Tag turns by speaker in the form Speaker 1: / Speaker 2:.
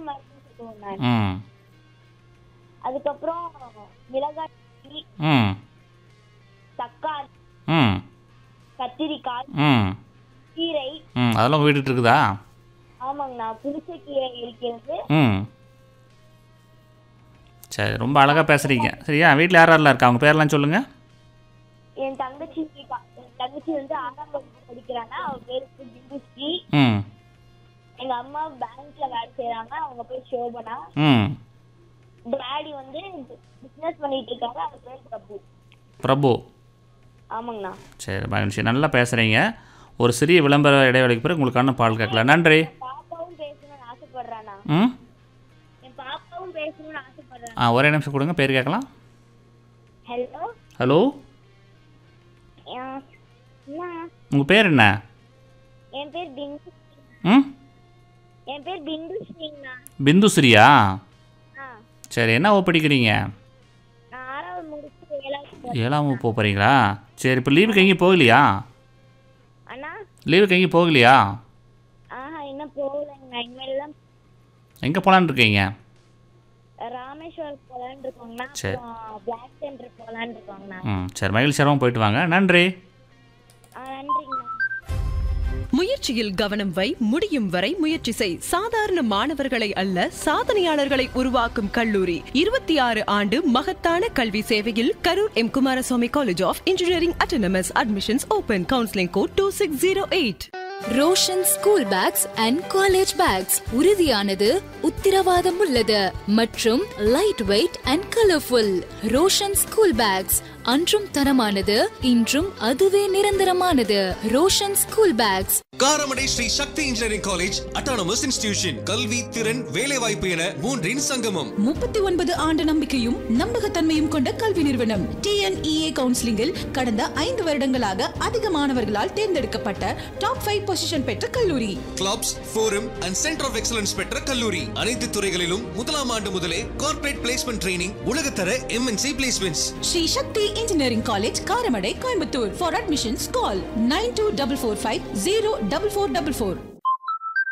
Speaker 1: மருந்து சுடுவோண்ணா
Speaker 2: ம்
Speaker 1: அதுக்கப்புறம் மிளகாய் பொடி,
Speaker 2: ம்
Speaker 1: தக்காளி
Speaker 2: ம்
Speaker 1: கத்திரிக்காய்
Speaker 2: ம்
Speaker 1: கீரை
Speaker 2: ம் அதெல்லாம் உங்கள் வீட்டுக்கு இருக்குதா
Speaker 1: ஆமாங்கண்ணா புளிச்ச கீரை இருக்கிறது
Speaker 2: ம் சரி ரொம்ப அழகாக பேசுகிறீங்க சரியா வீட்டில் யார் யாரெல்லாம் இருக்கா அவங்க பேர்லாம் சொல்லுங்கள்
Speaker 1: என் தங்கச்சி இருக்கா. என் தங்கச்சி வந்து ஆறாம் வகுப்பு படிக்கிறாங்க அவ பேருக்கு பிந்துஸ்ரீ
Speaker 2: ம்
Speaker 1: எங்க அம்மா பேங்க்ல வேலை செய்றாங்க அவங்க பேர் சோபனா
Speaker 2: ம்
Speaker 1: டாடி வந்து பிசினஸ் பண்ணிட்டு இருக்காங்க அவங்க பேர் பிரபு
Speaker 2: பிரபு
Speaker 1: ஆமாங்கண்ணா
Speaker 2: சரி மகிழ்ச்சி நல்லா பேசுகிறீங்க ஒரு சிறிய விளம்பர இடைவெளிக்கு பிறகு உங்களுக்கான பால் கேட்கலாம் நன்றி
Speaker 1: பாப்பாவும் பேசணும்னு ஆசைப்படுறானா
Speaker 2: ம்
Speaker 1: என் பாப்பாவும் பேசணும்னு ஆசைப்படுறானா
Speaker 2: ஆ ஒரே நிமிஷம் கொடுங்க பேர் கேட்கலாம்
Speaker 1: ஹலோ
Speaker 2: ஹலோ
Speaker 1: அண்ணா
Speaker 2: உங்கள் பேர் என்ன
Speaker 1: என் பேர் பிந்து
Speaker 2: ம்
Speaker 1: என் பேர் பிந்து ஸ்ரீங்கண்ணா
Speaker 2: பிந்துஸ்ரீயா
Speaker 1: ஆ
Speaker 2: சரி என்ன வகுப்பு படிக்கிறீங்க
Speaker 1: நான் ஆறாவது முடிச்சு ஏழாவது போறேன்.
Speaker 2: ஏழாம் வகுப்பு போகிறீங்களா சரி இப்போ லீவுக்கு எங்கேயும் போகலையா
Speaker 1: அண்ணா
Speaker 2: லீவுக்கு எங்கேயும் போகலையா
Speaker 1: ஆஹா இன்னும் போகலைங்கண்ணா இனிமேல் தான்
Speaker 2: எங்கே போகலான்னு இருக்கீங்க
Speaker 1: ராமேஸ்வரம் போகலான்னு இருக்கோங்கண்ணா
Speaker 2: சரி.
Speaker 1: அப்புறம் பிளாக் சென்டர் போகலான்னு இருக்கோங்கண்ணா
Speaker 2: ம் சரி மகிழ்ச்சியரமாக போயிட்டு வாங்க நன்றி
Speaker 1: ஆ நன்றிங்கண்ணா
Speaker 3: முயற்சியில் கவனம் வை முடியும் வரை முயற்சி செய் சாதாரண மாணவர்களை அல்ல சாதனையாளர்களை உருவாக்கும் கல்லூரி இருபத்தி ஆறு ஆண்டு மகத்தான கல்வி சேவையில் Karur M Kumaraswamy college of engineering autonomous admissions open counselling code two six zero eight
Speaker 4: Roshan school bags and college bags உறுதியானது உத்திரவாதம் உள்ளது மற்றும் light weight and colourful Roshan school bags அன்றும் தரமானது இன்றும் அதுவே நிரந்தரமானது Roshan school bags
Speaker 5: Karamadai Sri Sakthi engineering college autonomous institution கல்வி திறன் வேலைவாய்ப்பு என மூன்றின் சங்கமம்
Speaker 6: முப்பத்தி ஒன்பது ஆண்டு நம்பிக்கையும் நம்பகத்தன்மையும் கொண்ட கல்வி நிறுவனம் டிஎன்இஏ கவுன்சிலிங்கில் கடந்த ஐந்து வருடங்களாக அதிக மாணவர்களால் தேர்ந்தெடுக்கப்பட்ட டாப் ஃபைவ் பொசிஷன் பெற்ற கல்லூரி
Speaker 5: clubs forum and centre of excellence பெற்ற கல்லூரி அனைத்து துறைகளிலும் முதலாம் ஆண்டு முதலே கார்ப்பரேட் பிளேஸ்மெண்ட் ட்ரைனிங் உலகத்தர MNC placements
Speaker 6: Sri Sakthi engineering college Karamadai Coimbatore for admissions call nine two double four five zero double four double four